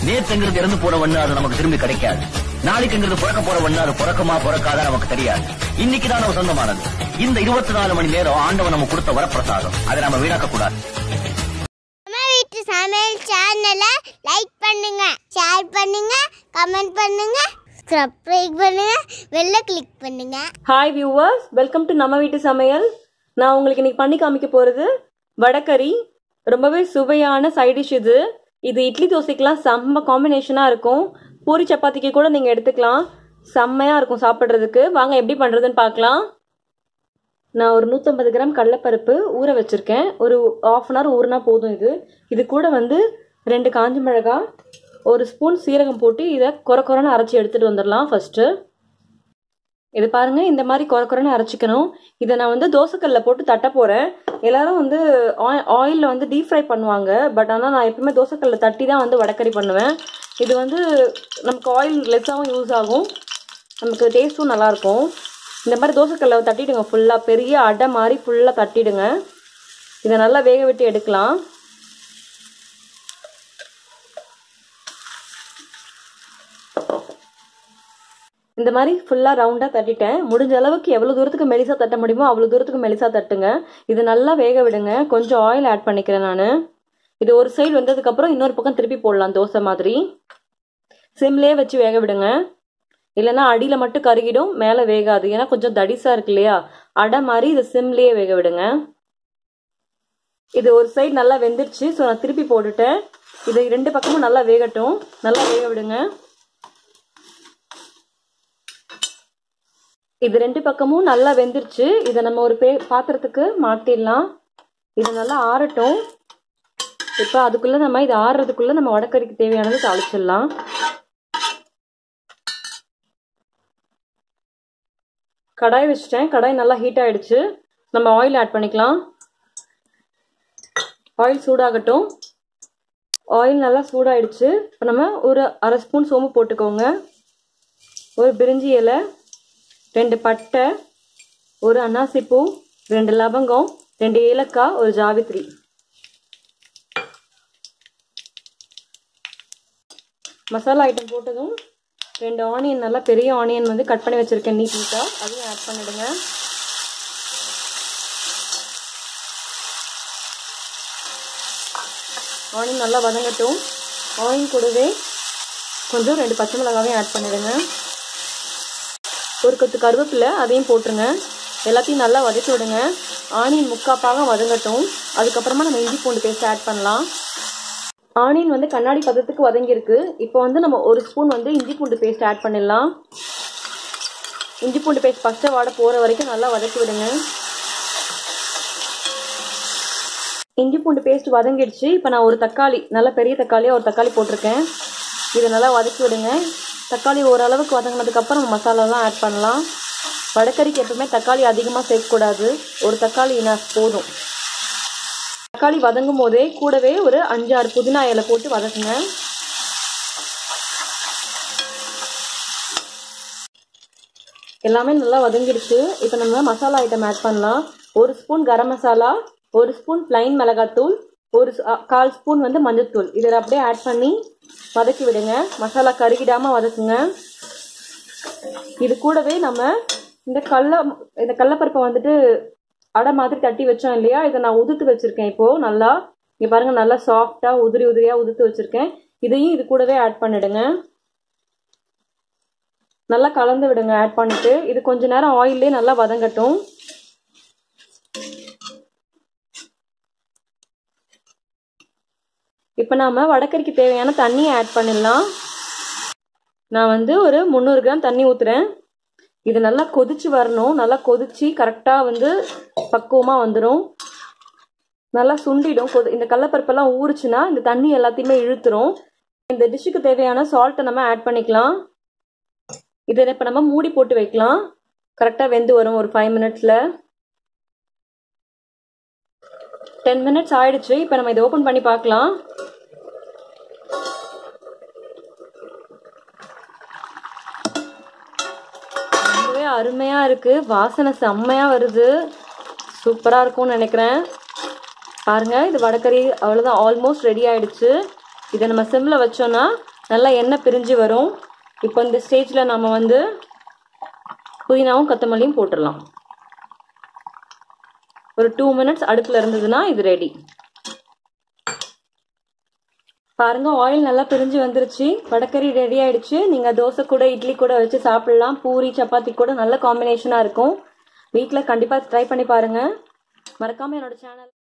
நேற்றுங்கிறது இறந்து போற ஒண்ணு அது நமக்கு திரும்பி கிடைக்காது நாளைக்குங்கிறது பிறக்க போற ஒண்ணு அது பிறக்குமா பிறக்காத நமக்கு தெரியாது இன்னைக்கு தான் நம்ம சொந்தமானது இந்த இருபத்தி நாலு மணி நேரம் ஆண்டவன் நம்ம கொடுத்த வரப்பிரசாதம் அதை நம்ம வீணாக்க கூடாது அம்மா வீட்டு சமையல் சேனலை லைக் பண்ணுங்க ஷேர் பண்ணுங்க கமெண்ட் பண்ணுங்க சப்ஸ்கிரைப் பண்ணுங்க வெளில கிளிக் பண்ணுங்க ஹாய் வியூவர்ஸ் வெல்கம் டு நம்ம வீட்டு சமையல் நான் உங்களுக்கு இன்னைக்கு பண்ணி காமிக்க போகிறது வடகறி ரொம்பவே சுவையான சைட் டிஷ் இது இது இட்லி தோசைக்கெலாம் செம்ம காம்பினேஷனாக இருக்கும் பூரி சப்பாத்திக்கு கூட நீங்கள் எடுத்துக்கலாம் செம்மையாக இருக்கும் சாப்பிட்றதுக்கு வாங்க எப்படி பண்ணுறதுன்னு பார்க்கலாம் நான் ஒரு நூற்றம்பது கிராம் கடலைப்பருப்பு ஊற வச்சுருக்கேன் ஒரு ஆஃப் அன் ஹவர் ஊறினா போதும் இது இது கூட வந்து ரெண்டு காஞ்ச மிளகா ஒரு ஸ்பூன் சீரகம் போட்டு இதை குறை குறைன்னு அரைச்சி எடுத்துகிட்டு வந்துடலாம் ஃபஸ்ட்டு இது பாருங்க இந்த மாதிரி குறை குறைன்னு அரைச்சிக்கணும் இதை நான் வந்து தோசைக்கல்ல போட்டு தட்ட போறேன் எல்லாரும் வந்து ஆயிலில் வந்து டீப் ஃப்ரை பண்ணுவாங்க பட் ஆனால் நான் எப்பவுமே தோசைக்கல்ல தட்டி தான் வந்து வடக்கறி பண்ணுவேன் இது வந்து நமக்கு ஆயில் லெஸ்ஸாகவும் யூஸ் ஆகும் நமக்கு டேஸ்ட்டும் நல்லாயிருக்கும் இந்த மாதிரி தோசைக்கல்ல தட்டிடுங்க ஃபுல்லாக பெரிய அடை மாதிரி ஃபுல்லாக தட்டிடுங்க இதை நல்லா வேக விட்டு எடுக்கலாம் இந்த மாதிரி ஃபுல்லாக ரவுண்டாக தட்டிட்டேன் முடிஞ்ச அளவுக்கு எவ்வளோ தூரத்துக்கு மெலிசா தட்ட முடியுமோ அவ்வளோ தூரத்துக்கு மெலிசா தட்டுங்க இது நல்லா வேக விடுங்க கொஞ்சம் ஆயில் ஆட் பண்ணிக்கிறேன் நான் இது ஒரு சைடு வந்ததுக்கப்புறம் இன்னொரு பக்கம் திருப்பி போடலாம் தோசை மாதிரி சிம்லேயே வச்சு வேக விடுங்க இல்லைன்னா அடியில் மட்டும் கருகிடும் மேலே வேகாது ஏன்னா கொஞ்சம் தடிசாக இருக்கு இல்லையா அடை மாதிரி இது சிம்லேயே வேக விடுங்க இது ஒரு சைடு நல்லா வெந்துருச்சு ஸோ நான் திருப்பி போட்டுட்டேன் இது ரெண்டு பக்கமும் நல்லா வேகட்டும் நல்லா வேக விடுங்க இது ரெண்டு பக்கமும் நல்லா வெந்துருச்சு இதை நம்ம ஒரு பே பாத்திரத்துக்கு மாற்றிடலாம் இது நல்லா ஆறட்டும் இப்போ அதுக்குள்ளே நம்ம இது ஆறுறதுக்குள்ளே நம்ம வடக்கறிக்கு தேவையானது தாளிச்சிடலாம் கடாய் வச்சுட்டேன் கடாய் நல்லா ஹீட் ஆயிடுச்சு நம்ம ஆயில் ஆட் பண்ணிக்கலாம் ஆயில் சூடாகட்டும் ஆயில் நல்லா சூடாயிடுச்சு இப்போ நம்ம ஒரு அரை ஸ்பூன் சோம்பு போட்டுக்கோங்க ஒரு பிரிஞ்சி இலை ரெண்டு பட்டை ஒரு அன்னாசிப்பூ ரெண்டு லவங்கம் ரெண்டு ஏலக்காய் ஒரு ஜாவித்ரி மசாலா ஐட்டம் போட்டதும் ரெண்டு ஆனியன் நல்லா பெரிய ஆனியன் வந்து கட் பண்ணி வச்சுருக்கேன் நீட் நீட்டாக அதையும் ஆட் பண்ணிடுங்க ஆனியன் நல்லா வதங்கட்டும் ஆனியன் கூடவே கொஞ்சம் ரெண்டு பச்சை மிளகாவையும் ஆட் பண்ணிடுங்க ஒரு கொத்து கருவேப்பிலை அதையும் போட்டுருங்க எல்லாத்தையும் நல்லா வதக்கி விடுங்க ஆனியன் முக்காப்பாக வதங்கட்டும் அதுக்கப்புறமா நம்ம இஞ்சி பூண்டு பேஸ்ட் ஆட் பண்ணலாம் ஆனியன் வந்து கண்ணாடி பதத்துக்கு வதங்கியிருக்கு இப்போ வந்து நம்ம ஒரு ஸ்பூன் வந்து இஞ்சி பூண்டு பேஸ்ட் ஆட் பண்ணிடலாம் இஞ்சி பூண்டு பேஸ்ட் ஃபஸ்ட்டு வாட போகிற வரைக்கும் நல்லா வதக்கி விடுங்க இஞ்சி பூண்டு பேஸ்ட் வதங்கிடுச்சு இப்போ நான் ஒரு தக்காளி நல்ல பெரிய தக்காளியாக ஒரு தக்காளி போட்டிருக்கேன் இதை நல்லா வதக்கி விடுங்க தக்காளி ஓரளவுக்கு வதங்கினதுக்கப்புறம் மசாலாலாம் ஆட் பண்ணலாம் வடக்கறிக்கு எப்பவுமே தக்காளி அதிகமாக சேர்க்கக்கூடாது ஒரு தக்காளி இனாஸ் போதும் தக்காளி வதங்கும் போதே கூடவே ஒரு அஞ்சாறு புதினா இலை போட்டு வதக்குங்க எல்லாமே நல்லா வதங்கிடுச்சு இப்போ நம்ம மசாலா ஐட்டம் ஆட் பண்ணலாம் ஒரு ஸ்பூன் கரம் மசாலா ஒரு ஸ்பூன் பிளைன் மிளகாத்தூள் ஒரு கால் ஸ்பூன் வந்து மஞ்சத்தூள் இதில் அப்படியே ஆட் பண்ணி வதக்கி விடுங்க மசாலா கருகிடாமல் வதக்குங்க இது கூடவே நம்ம இந்த கடல இந்த கடலப்பருப்பை வந்துட்டு அடை மாதிரி தட்டி வச்சோம் இல்லையா இதை நான் உதுத்து வச்சுருக்கேன் இப்போது நல்லா இங்கே பாருங்கள் நல்லா சாஃப்டாக உதிரி உதிரியாக உதுத்து வச்சுருக்கேன் இதையும் இது கூடவே ஆட் பண்ணிடுங்க நல்லா கலந்து விடுங்க ஆட் பண்ணிவிட்டு இது கொஞ்ச நேரம் ஆயிலே நல்லா வதங்கட்டும் இப்போ நாம் வடக்கறிக்கு தேவையான தண்ணியை ஆட் பண்ணிடலாம் நான் வந்து ஒரு முந்நூறு கிராம் தண்ணி ஊற்றுறேன் இது நல்லா கொதிச்சு வரணும் நல்லா கொதிச்சு கரெக்டாக வந்து பக்குவமாக வந்துடும் நல்லா சுண்டிடும் கொதி இந்த கடலப்பருப்பெல்லாம் ஊறுச்சுன்னா இந்த தண்ணி எல்லாத்தையுமே இழுத்துரும் இந்த டிஷ்ஷுக்கு தேவையான சால்ட்டை நம்ம ஆட் பண்ணிக்கலாம் இதை இப்போ நம்ம மூடி போட்டு வைக்கலாம் கரெக்டாக வெந்து வரும் ஒரு ஃபைவ் மினிட்ஸில் டென் மினிட்ஸ் ஆயிடுச்சு இப்போ நம்ம இதை ஓப்பன் பண்ணி பார்க்கலாம் ரொம்பவே அருமையாக இருக்குது வாசனை செம்மையாக வருது சூப்பராக இருக்கும்னு நினைக்கிறேன் பாருங்கள் இது வடக்கறி அவ்வளோதான் ஆல்மோஸ்ட் ரெடி ஆயிடுச்சு இதை நம்ம சிம்மில் வச்சோன்னா நல்லா எண்ணெய் பிரிஞ்சு வரும் இப்போ இந்த ஸ்டேஜில் நம்ம வந்து புதினாவும் கொத்தமல்லியும் போட்டுடலாம் ஒரு டூ மினிட்ஸ் அடுப்பில் இருந்ததுன்னா இது ரெடி பாருங்க ஆயில் நல்லா பிரிஞ்சு வந்துருச்சு வடக்கறி ரெடி ஆயிடுச்சு நீங்க தோசை கூட இட்லி கூட வச்சு சாப்பிடலாம் பூரி சப்பாத்தி கூட நல்ல காம்பினேஷனா இருக்கும் வீட்டில் கண்டிப்பா ட்ரை பண்ணி பாருங்க மறக்காம என்னோட சேனல்